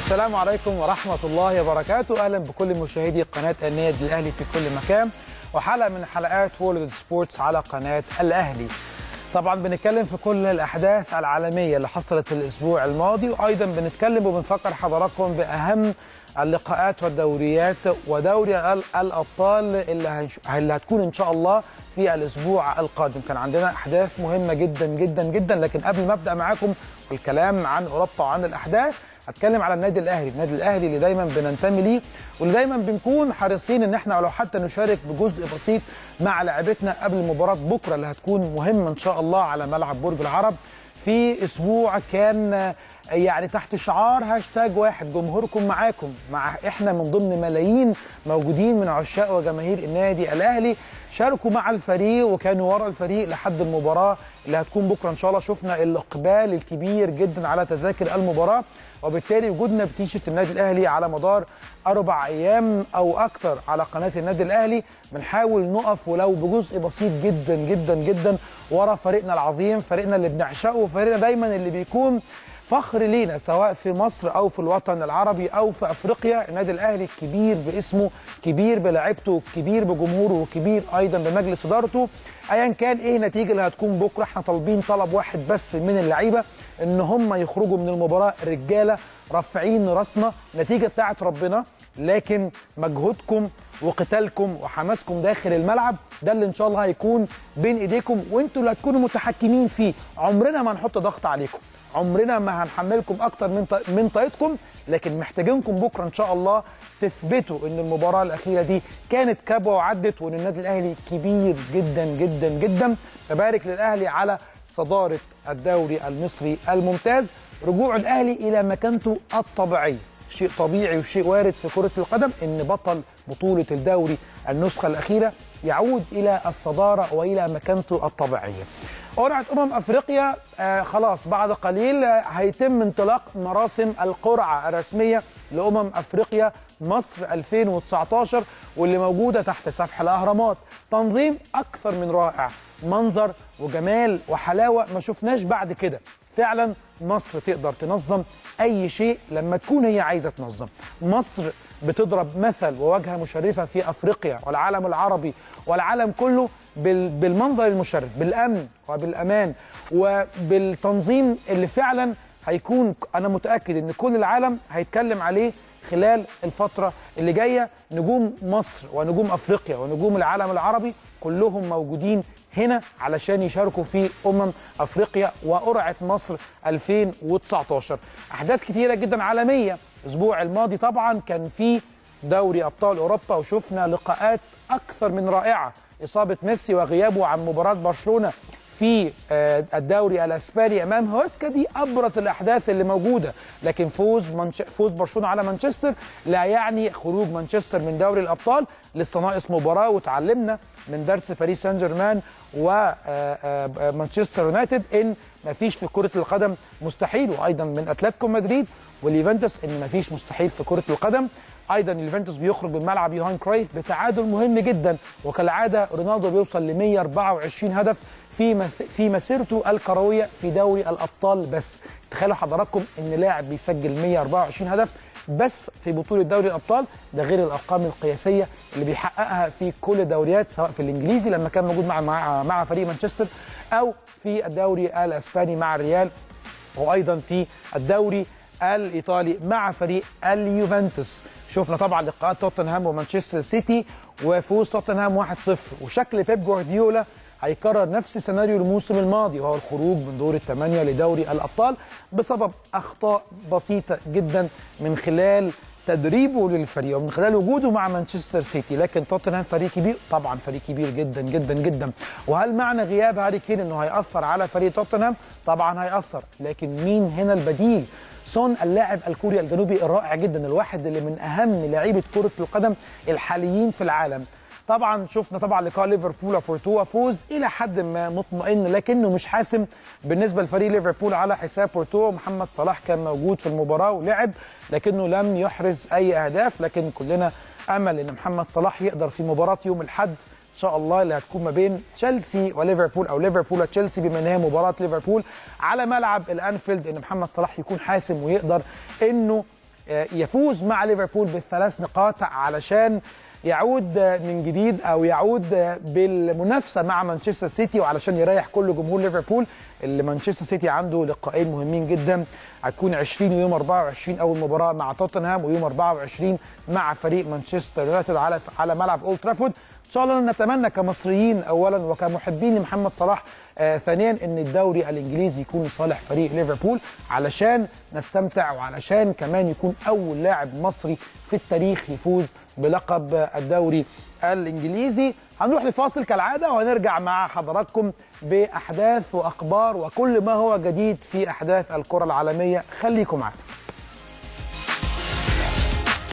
السلام عليكم ورحمة الله وبركاته أهلا بكل مشاهدي قناة النادي الأهلي في كل مكان وحلقة من حلقات وورلد سبورتس على قناة الأهلي طبعا بنتكلم في كل الأحداث العالمية اللي حصلت الأسبوع الماضي وأيضا بنتكلم وبنفكر حضراتكم بأهم اللقاءات والدوريات ودوري ال- الأبطال اللي, هنش... اللي هتكون إن شاء الله في الأسبوع القادم كان عندنا أحداث مهمة جدا جدا جدا لكن قبل ما أبدأ معاكم الكلام عن أوروبا وعن الأحداث هتكلم على النادي الاهلي، النادي الاهلي اللي دايما بننتمي ليه واللي دايما بنكون حريصين ان احنا لو حتى نشارك بجزء بسيط مع لاعبتنا قبل مباراه بكره اللي هتكون مهمه ان شاء الله على ملعب برج العرب في اسبوع كان يعني تحت شعار هاشتاج واحد جمهوركم معاكم مع احنا من ضمن ملايين موجودين من عشاق وجماهير النادي الاهلي شاركوا مع الفريق وكانوا ورا الفريق لحد المباراه اللي هتكون بكره ان شاء الله شفنا الاقبال الكبير جدا على تذاكر المباراه وبالتالي وجودنا بتيشيرت النادي الاهلي على مدار اربع ايام او اكثر على قناه النادي الاهلي بنحاول نقف ولو بجزء بسيط جدا جدا جدا ورا فريقنا العظيم فريقنا اللي بنعشقه فريقنا دايما اللي بيكون فخر لينا سواء في مصر او في الوطن العربي او في افريقيا النادي الاهلي الكبير باسمه كبير بلاعيبته كبير بجمهوره وكبير ايضا بمجلس ادارته ايا كان ايه النتيجه اللي هتكون بكره احنا طالبين طلب واحد بس من اللعيبه ان هم يخرجوا من المباراه رجاله رافعين راسنا نتيجه بتاعت ربنا لكن مجهودكم وقتالكم وحماسكم داخل الملعب ده اللي ان شاء الله هيكون بين ايديكم وانتوا اللي هتكونوا متحكمين فيه عمرنا ما هنحط ضغط عليكم عمرنا ما هنحملكم اكتر من ط- من طاقتكم لكن محتاجينكم بكره ان شاء الله تثبتوا ان المباراه الاخيره دي كانت كبوه وعدت وان النادي الاهلي كبير جدا جدا جدا ببارك للاهلي على صداره الدوري المصري الممتاز رجوع الاهلي الى مكانته الطبيعيه شيء طبيعي وشيء وارد في كره القدم ان بطل بطوله الدوري النسخه الاخيره يعود الى الصداره والى مكانته الطبيعيه. قرعه امم افريقيا آه خلاص بعد قليل آه، هيتم انطلاق مراسم القرعه الرسميه لامم افريقيا مصر 2019 واللي موجوده تحت سفح الاهرامات. تنظيم اكثر من رائع، منظر وجمال وحلاوه ما شفناش بعد كده. فعلا مصر تقدر تنظم اي شيء لما تكون هي عايزه تنظم مصر بتضرب مثل وواجهه مشرفه في افريقيا والعالم العربي والعالم كله بال- بالمنظر المشرف بالامن وبالامان وبالتنظيم اللي فعلا هيكون انا متاكد ان كل العالم هيتكلم عليه خلال الفتره اللي جايه نجوم مصر ونجوم افريقيا ونجوم العالم العربي كلهم موجودين هنا علشان يشاركوا في امم افريقيا وقرعه مصر 2019 احداث كتيره جدا عالميه الاسبوع الماضي طبعا كان في دوري ابطال اوروبا وشفنا لقاءات اكثر من رائعه اصابه ميسي وغيابه عن مباراه برشلونه في آه، الدوري الاسباني امام هوسكا دي ابرز الاحداث اللي موجوده لكن فوز منش... فوز برشلونه على مانشستر لا يعني خروج مانشستر من دوري الابطال لسه ناقص مباراه وتعلمنا من درس باريس سان جيرمان ومانشستر يونايتد ان مفيش في كره القدم مستحيل وايضا من اتلتيكو مدريد واليوفنتوس ان مفيش مستحيل في كره القدم ايضا اليوفنتوس بيخرج من ملعب يوهان كرايف بتعادل مهم جدا وكالعاده رونالدو بيوصل ل 124 هدف في مث- في مسيرته الكرويه في دوري الابطال بس تخيلوا حضراتكم ان لاعب بيسجل 124 هدف بس في بطوله دوري الابطال ده غير الارقام القياسيه اللي بيحققها في كل الدوريات سواء في الانجليزي لما كان موجود مع مع, مع فريق مانشستر او في الدوري الاسباني مع الريال وايضا في الدوري الايطالي مع فريق اليوفنتوس شفنا طبعا لقاءات توتنهام ومانشستر سيتي وفوز توتنهام 1-0 وشكل بيب جوارديولا هيكرر نفس سيناريو الموسم الماضي وهو الخروج من دور الثمانيه لدوري الابطال بسبب اخطاء بسيطه جدا من خلال تدريبه للفريق ومن خلال وجوده مع مانشستر سيتي لكن توتنهام فريق كبير طبعا فريق كبير جدا جدا جدا وهل معنى غياب هاري كين انه هيأثر على فريق توتنهام طبعا هيأثر لكن مين هنا البديل سون اللاعب الكوري الجنوبي الرائع جدا الواحد اللي من اهم لعيبه كره القدم الحاليين في العالم طبعا شفنا طبعا لقاء ليفربول وبورتو فوز الى حد ما مطمئن لكنه مش حاسم بالنسبه لفريق ليفربول على حساب بورتو محمد صلاح كان موجود في المباراه ولعب لكنه لم يحرز اي اهداف لكن كلنا امل ان محمد صلاح يقدر في مباراه يوم الاحد ان شاء الله اللي هتكون ما بين تشيلسي وليفربول او ليفربول وتشيلسي بما ان هي مباراه ليفربول على ملعب الانفيلد ان محمد صلاح يكون حاسم ويقدر انه يفوز مع ليفربول بالثلاث نقاط علشان يعود من جديد او يعود بالمنافسه مع مانشستر سيتي وعلشان يريح كل جمهور ليفربول اللي مانشستر سيتي عنده لقاءين مهمين جدا هتكون 20 ويوم 24 اول مباراه مع توتنهام ويوم 24 مع فريق مانشستر يونايتد على على ملعب اولد ترافورد ان شاء الله نتمنى كمصريين اولا وكمحبين لمحمد صلاح آه ثانيا ان الدوري الانجليزي يكون لصالح فريق ليفربول علشان نستمتع وعلشان كمان يكون اول لاعب مصري في التاريخ يفوز بلقب الدوري الانجليزي هنروح لفاصل كالعاده وهنرجع مع حضراتكم باحداث واخبار وكل ما هو جديد في احداث الكره العالميه خليكم معانا